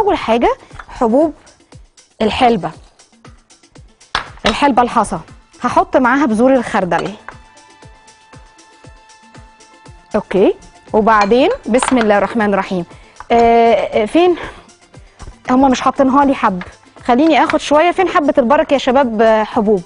اول حاجه حبوب الحلبه الحلبه الحصى هحط معاها بذور الخردل اوكي وبعدين بسم الله الرحمن الرحيم آه آه، فين هما مش حاطينها لي حب خليني اخد شويه فين حبه البركه يا شباب آه، حبوب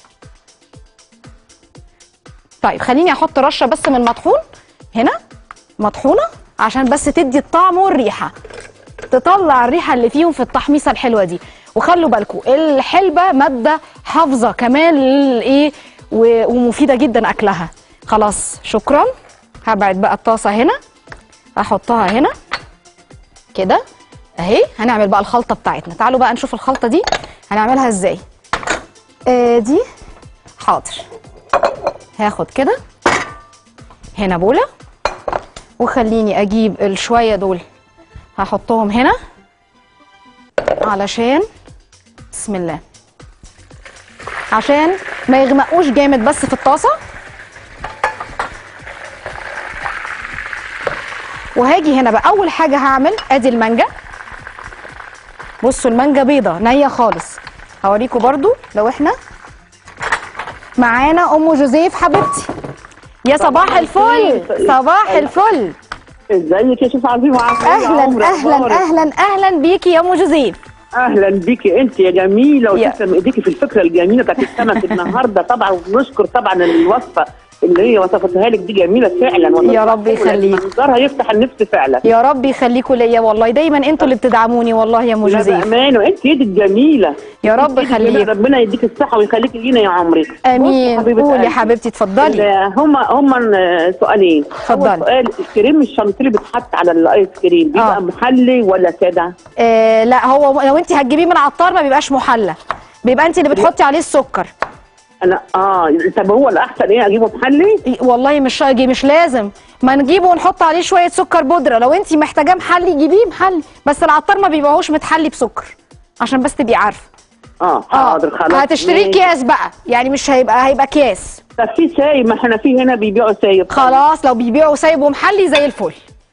طيب خليني احط رشه بس من مطحون هنا مطحونه عشان بس تدي الطعم والريحه تطلع الريحه اللي فيهم في التحميصه الحلوه دي وخلوا بالكم الحلبه ماده حافظه كمان للايه و- ومفيده جدا اكلها خلاص شكرا هبعد بقى الطاسه هنا احطها هنا كده اهي هنعمل بقى الخلطه بتاعتنا تعالوا بقى نشوف الخلطه دي هنعملها ازاي آه دي حاضر هاخد كده هنا بوله وخليني اجيب الشويه دول هحطهم هنا علشان بسم الله عشان ما يغمقوش جامد بس في الطاسه وهاجي هنا بقى اول حاجه هعمل ادي المانجا بصوا المانجا بيضه نيه خالص هوريكم برضو لو احنا معانا ام جوزيف حبيبتي يا صباح الفل صباح الفل ازيك يا شيخ عظيمه عامله إيه يا اهلا عمرة؟ اهلا أخبارك؟ اهلا اهلا بيكي يا ام جوزيف اهلا بيكي انت يا جميله يا- وتسلم ايديكي في الفكره الجميله بتاعت السمك النهارده طبعا ونشكر طبعا الوصفه اللي هي وصفتها لك دي جميله فعلا والله يا رب يخليك. منظرها يفتح النفس فعلا يا رب يخليكم ليا والله دايما انتوا اللي بتدعموني والله يا ام لا جوزيف بامانه انت ايدك جميله يا رب إيدك جميلة. يخليك ربنا يديك الصحه ويخليكي لينا يا عمري امين بصي قولي يا قلبي. حبيبتي اتفضلي هما هما سؤالين اتفضلي. أول سؤال الكريم الشانتيلي بيتحط على الايس كريم بيبقى آه. محلي ولا ساده؟ آه لا هو لو انت هتجيبيه من عطار ما بيبقاش محلى بيبقى انت اللي بتحطي عليه السكر انا اه طب هو الاحسن ايه اجيبه محلي؟ إيه، والله مش مش لازم ما نجيبه ونحط عليه شويه سكر بودره لو انت محتاجاه محلي جيبيه محلي بس العطار ما بيبيعوش متحلي بسكر عشان بس تبقي عارفه اه حاضر خلاص هتشتريه ماشي. اكياس بقى يعني مش هيبقى هيبقى اكياس طب في سايب ما احنا في هنا بيبيعوا سايب خلاص لو بيبيعوا سايب ومحلي زي الفل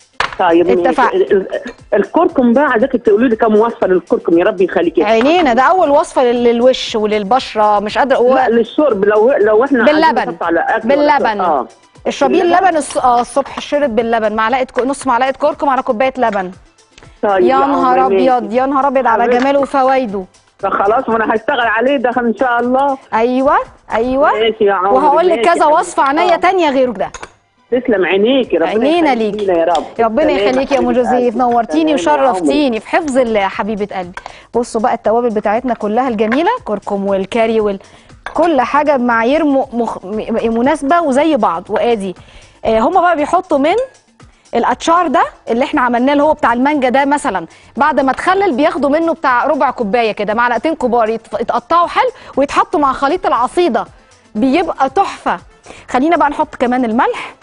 طيب ماشي. اتفقنا. ال- ال- الكركم بقى عايزاك تقولي لي كم وصفه للكركم يا رب يخليكي عينينا ده اول وصفه لل- للوش وللبشره مش قادره لا للشرب لو لو احنا عايزين باللبن نحط على أكل ولا باللبن اه اشربيه باللبن؟ اللبن الص- اه الصبح شرب باللبن معلقه كو- نص معلقه كركم على كوبايه لبن طيب يا نهار عمري ابيض ماشي. يا نهار ابيض على حبيبتي. جماله وفوائده ده خلاص ما انا هشتغل عليه ده ان شاء الله ايوه ايوه ماشي يا عمري وهقول لك ماشي كذا يا وصفه حبيبتي. عينيا آه. تانية غير ده تسلم عينيكي ربنا عينينا يخليك ليكي. لينا يا رب ربنا سلام يخليك يا ام حبيبة جوزيف قلبي. نورتيني سلام يا عمري. وشرفتيني في حفظ الله يا حبيبه قلبي بصوا بقى التوابل بتاعتنا كلها الجميله كركم والكاري وال كل حاجه بمعايير م... مخ... م... مناسبه وزي بعض وادي آه هما بقى بيحطوا من الاتشار ده اللي احنا عملناه اللي هو بتاع المانجا ده مثلا بعد ما تخلل بياخدوا منه بتاع ربع كوبايه كده معلقتين كبار يت- يتقطعوا حلو ويتحطوا مع خليط العصيده بيبقى تحفه خلينا بقى نحط كمان الملح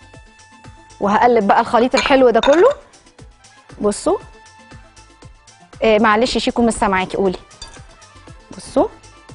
وهقلب بقى الخليط الحلو ده كله بصوا آه معلش شيكو مش سامعاكي قولي بصوا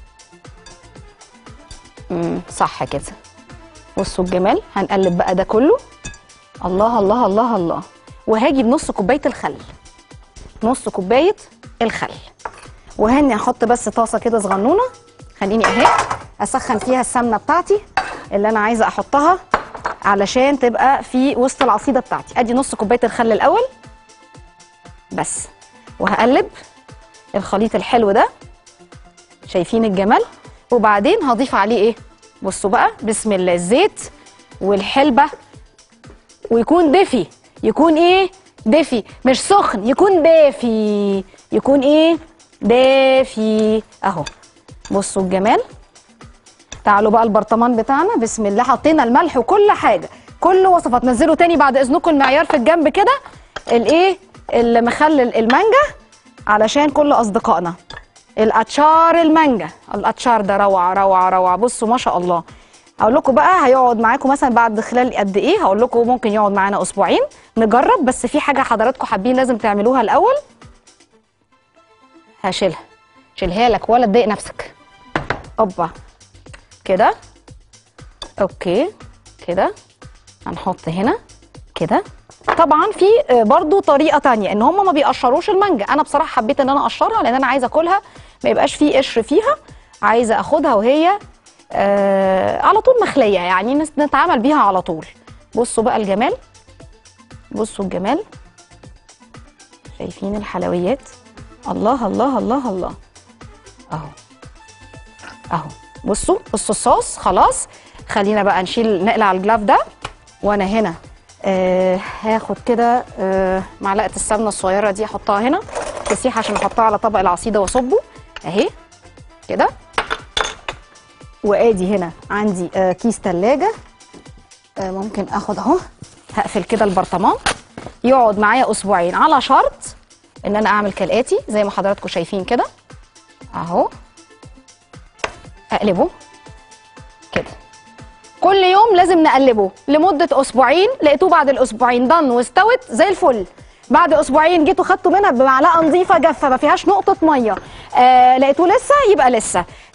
امم صح كده بصوا الجمال هنقلب بقى ده كله الله الله الله الله وهاجي بنص كوبايه الخل نص كوبايه الخل وهاني هحط بس طاسه كده صغنونه خليني اهي اسخن فيها السمنه بتاعتي اللي انا عايزه احطها علشان تبقى في وسط العصيده بتاعتي ادي نص كوبايه الخل الاول بس وهقلب الخليط الحلو ده شايفين الجمال وبعدين هضيف عليه ايه بصوا بقى بسم الله الزيت والحلبه ويكون دافي يكون ايه دافي مش سخن يكون دافي يكون ايه دافي اهو بصوا الجمال تعالوا بقى البرطمان بتاعنا بسم الله حطينا الملح وكل حاجه كل وصفات نزلوا تاني بعد اذنكم المعيار في الجنب كده الايه المخلل المانجا علشان كل اصدقائنا الاتشار المانجا الاتشار ده روعه روعه روعه بصوا ما شاء الله هقول لكم بقى هيقعد معاكم مثلا بعد خلال قد ايه هقول لكم ممكن يقعد معانا اسبوعين نجرب بس في حاجه حضراتكم حابين لازم تعملوها الاول هشيلها شيلها لك ولا تضايق نفسك اوبا كده اوكي كده هنحط هنا كده طبعا في آه، برضو طريقه تانية ان هم ما بيقشروش المانجا انا بصراحه حبيت ان انا اقشرها لان انا عايزه اكلها ما يبقاش فيه قشر فيها عايزه اخدها وهي آه على طول مخليه يعني نس- نتعامل بيها على طول بصوا بقى الجمال بصوا الجمال شايفين الحلويات الله الله الله الله اهو اهو بصوا بصوا الصوص خلاص خلينا بقى نشيل نقلع الجلاف ده وانا هنا آه هاخد كده آه معلقه السمنه الصغيره دي احطها هنا تسيح عشان احطها على طبق العصيده واصبه اهي كده وادي هنا عندي آه كيس تلاجة آه ممكن اخد اهو هقفل كده البرطمان يقعد معايا اسبوعين على شرط ان انا اعمل كالاتي زي ما حضراتكم شايفين كده اهو اقلبه كده كل يوم لازم نقلبه لمده اسبوعين لقيتوه بعد الاسبوعين ضن واستوت زي الفل بعد اسبوعين جيتوا خدتوا منها بمعلقه نظيفه جافه ما فيهاش نقطه ميه آه لقيتوه لسه يبقى لسه